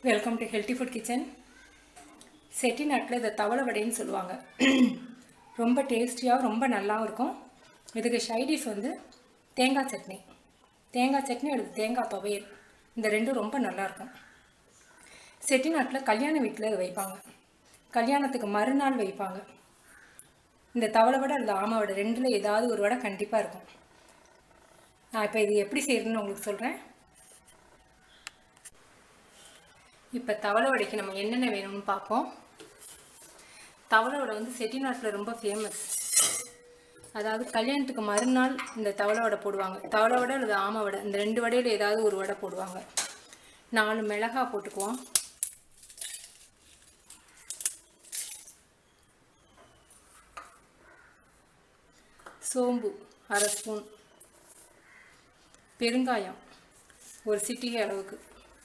welcome to healthy food kitchen செட்டிநாட்டில் இதை தவளை வடைன்னு சொல்லுவாங்க ரொம்ப டேஸ்டியாக ரொம்ப நல்லாவும் இருக்கும் இதுக்கு சைடிஷ் வந்து தேங்காய் சட்னி தேங்காய் சட்னி அல்லது தேங்காய் துவையல் இந்த ரெண்டும் ரொம்ப நல்லாயிருக்கும் செட்டிநாட்டில் கல்யாண வீட்டில் இதை வைப்பாங்க கல்யாணத்துக்கு மறுநாள் வைப்பாங்க இந்த தவளை வடை அல்லது ஆமை வடை ரெண்டில் ஏதாவது ஒரு வடை கண்டிப்பாக இருக்கும் நான் இப்போ இது எப்படி செய்யறதுன்னு உங்களுக்கு சொல்கிறேன் இப்போ தவளை வடைக்கு நம்ம என்னென்ன வேணும்னு பார்ப்போம் தவளை வடை வந்து செட்டிநாட்டில் ரொம்ப ஃபேமஸ் அதாவது கல்யாணத்துக்கு மறுநாள் இந்த தவளை வடை போடுவாங்க தவளை வடை அல்லது ஆமை வடை இந்த ரெண்டு வடையில் ஏதாவது ஒரு வடை போடுவாங்க நாலு மிளகாய் போட்டுக்குவோம் சோம்பு அரை ஸ்பூன் பெருங்காயம் ஒரு சிட்டிகை அளவுக்கு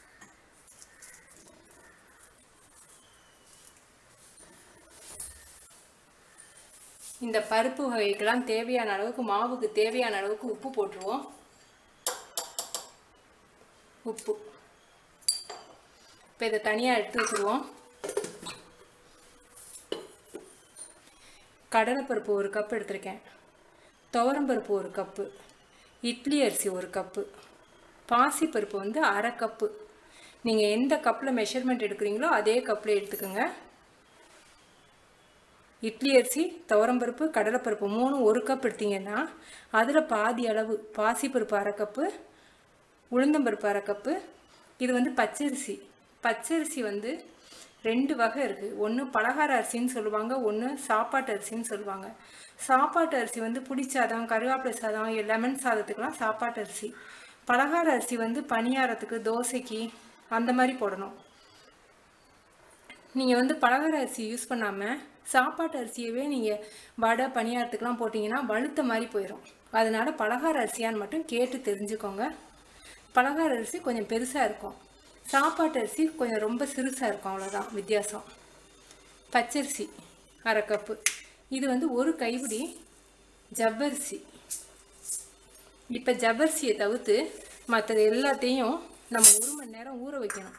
இந்த பருப்பு வகைக்கெல்லாம் தேவையான அளவுக்கு மாவுக்கு தேவையான அளவுக்கு உப்பு போட்டுருவோம் உப்பு இப்போ இதை தனியாக எடுத்து வச்சுருவோம் கடலைப்பருப்பு ஒரு கப் எடுத்திருக்கேன் துவரம்பருப்பு ஒரு கப்பு இட்லி அரிசி ஒரு கப்பு பாசிப்பருப்பு வந்து அரை கப்பு நீங்கள் எந்த கப்பில் மெஷர்மெண்ட் எடுக்கிறீங்களோ அதே கப்பில் எடுத்துக்கோங்க இட்லி அரிசி துவரம்பருப்பு கடலைப்பருப்பு மூணு ஒரு கப் எடுத்தீங்கன்னா அதில் பாதி அளவு பாசிப்பருப்பு அரை கப்பு உளுந்தம்பருப்பு அரை கப்பு இது வந்து பச்சரிசி பச்சரிசி வந்து ரெண்டு வகை இருக்குது ஒன்று பலகார அரிசின்னு சொல்லுவாங்க ஒன்று சாப்பாட்டு அரிசின்னு சொல்லுவாங்க சாப்பாட்டு அரிசி வந்து புளி சாதம் கருவேப்பிலை சாதம் லெமன் சாதத்துக்கெலாம் சாப்பாட்டு அரிசி பலகார அரிசி வந்து பணியாரத்துக்கு தோசைக்கு அந்த மாதிரி போடணும் நீங்கள் வந்து பலகார அரிசி யூஸ் பண்ணாமல் சாப்பாட்டு அரிசியவே நீங்கள் வடை பணியாரத்துக்கெலாம் போட்டிங்கன்னா வழுத்த மாதிரி போயிடும் அதனால பலகார அரிசியான்னு மட்டும் கேட்டு தெரிஞ்சுக்கோங்க பலகார அரிசி கொஞ்சம் பெருசாக இருக்கும் சாப்பாட்டு அரிசி கொஞ்சம் ரொம்ப சிறுசாக இருக்கும் அவ்வளோதான் வித்தியாசம் பச்சரிசி அரை கப்பு இது வந்து ஒரு கைப்பிடி ஜவ்வரிசி இப்போ ஜவ்வரிசியை தவிர்த்து மற்றது எல்லாத்தையும் நம்ம ஒரு மணி நேரம் ஊற வைக்கணும்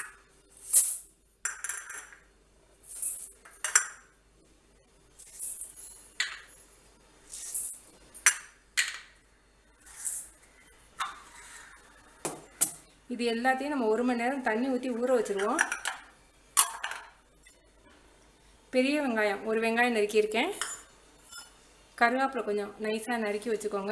இது எல்லாத்தையும் நம்ம ஒரு மணி நேரம் தண்ணி ஊற்றி ஊற வச்சுருவோம் பெரிய வெங்காயம் ஒரு வெங்காயம் நறுக்கியிருக்கேன் கருவேப்பிலை கொஞ்சம் நைஸாக நறுக்கி வச்சுக்கோங்க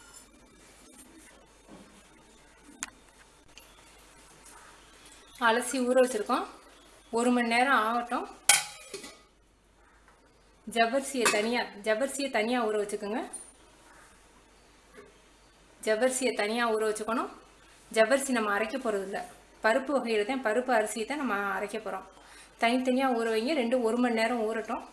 அலசி ஊற வச்சுருக்கோம் ஒரு மணி நேரம் ஆகட்டும் ஜவ்வரிசியை தனியாக ஜவ்வரிசியை தனியாக ஊற வச்சுக்கோங்க ஜவ்வரிசியை தனியாக ஊற வச்சுக்கணும் ஜவ்வரிசி நம்ம அரைக்க போகிறது இல்லை பருப்பு வகையில் தான் பருப்பு அரிசி தான் நம்ம அரைக்க போகிறோம் தனித்தனியாக ஊற வைங்க ரெண்டு ஒரு மணி நேரம் ஊறட்டும்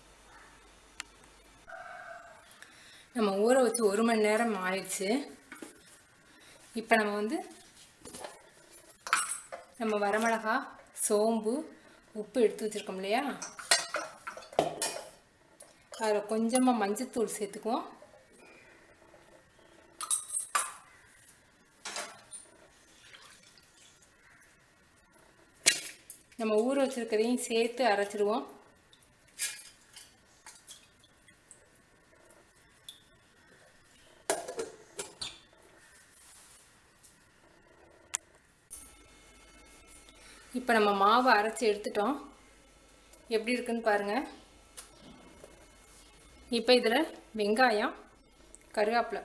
நம்ம ஊற வச்சு ஒரு மணி நேரம் ஆயிடுச்சு இப்போ நம்ம வந்து நம்ம வரமிளகா சோம்பு உப்பு எடுத்து வச்சுருக்கோம் இல்லையா அதில் கொஞ்சமாக மஞ்சத்தூள் சேர்த்துக்குவோம் நம்ம ஊற வச்சுருக்கதையும் சேர்த்து அரைச்சிடுவோம் இப்போ நம்ம மாவு அரைச்சி எடுத்துட்டோம் எப்படி இருக்குன்னு பாருங்கள் இப்போ இதில் வெங்காயம் கருவேப்பிலை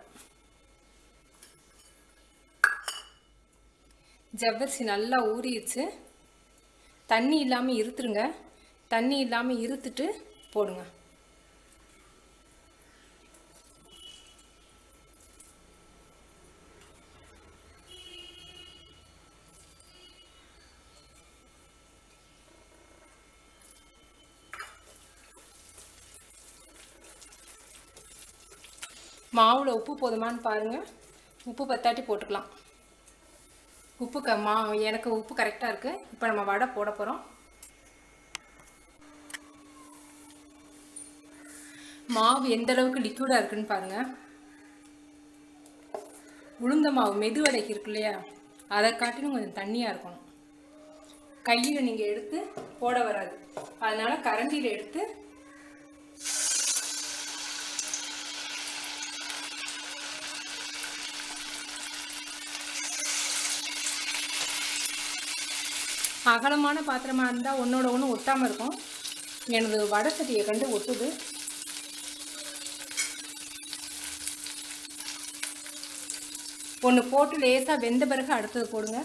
ஜவ்வரிசி நல்லா ஊறிடுச்சு தண்ணி இல்லாமல் இருத்துருங்க தண்ணி இல்லாமல் இருத்துட்டு போடுங்க மாவில் உப்பு போதுமான்னு பாருங்கள் உப்பு பத்தாட்டி போட்டுக்கலாம் உப்பு க மா எனக்கு உப்பு கரெக்டாக இருக்குது இப்போ நம்ம வடை போட போகிறோம் மாவு எந்த அளவுக்கு லிக்விடாக இருக்குன்னு பாருங்கள் உளுந்த மாவு மெதுவடைக்கு இருக்கு இல்லையா அதை காட்டிலும் கொஞ்சம் தண்ணியாக இருக்கணும் கையில் நீங்கள் எடுத்து போட வராது அதனால கரண்டியில் எடுத்து அகலமான பாத்திரமாக இருந்தால் ஒன்றோட ஒன்று ஒட்டாமல் இருக்கும் எனது வடை சட்டியை கண்டு ஒட்டுது ஒன்று போட்டு லேசாக வெந்த பிறகு அடுத்தது போடுங்க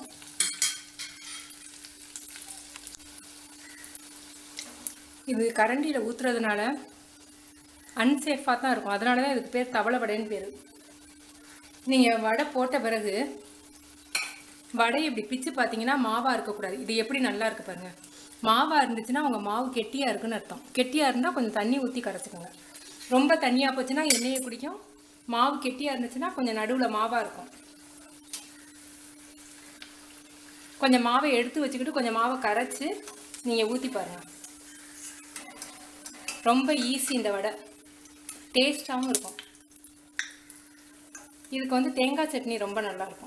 இது கரண்டியில் ஊற்றுறதுனால அன்சேஃபாக தான் இருக்கும் அதனால தான் இதுக்கு பேர் தவளை வடைன்னு பேர் நீங்கள் வடை போட்ட பிறகு வடை இப்படி பிச்சு பார்த்தீங்கன்னா மாவாக இருக்கக்கூடாது இது எப்படி நல்லா இருக்கு பாருங்க மாவாக இருந்துச்சுன்னா அவங்க மாவு கெட்டியாக இருக்குன்னு அர்த்தம் கெட்டியாக இருந்தால் கொஞ்சம் தண்ணி ஊற்றி கரைச்சிக்கோங்க ரொம்ப தண்ணியாக போச்சுன்னா எண்ணெயை குடிக்கும் மாவு கெட்டியாக இருந்துச்சுன்னா கொஞ்சம் நடுவில் மாவாக இருக்கும் கொஞ்சம் மாவை எடுத்து வச்சுக்கிட்டு கொஞ்சம் மாவை கரைச்சி நீங்கள் ஊற்றி பாருங்கள் ரொம்ப ஈஸி இந்த வடை டேஸ்ட்டாகவும் இருக்கும் இதுக்கு வந்து தேங்காய் சட்னி ரொம்ப நல்லா இருக்கும்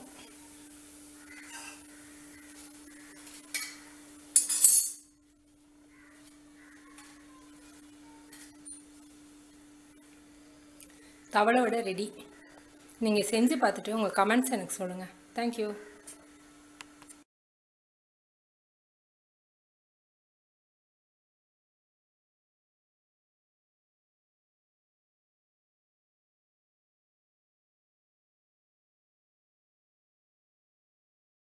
தவளை வடை ரெடி நீங்கள் செஞ்சு பார்த்துட்டு உங்கள் கமெண்ட்ஸ் எனக்கு சொல்லுங்கள் தேங்க்யூ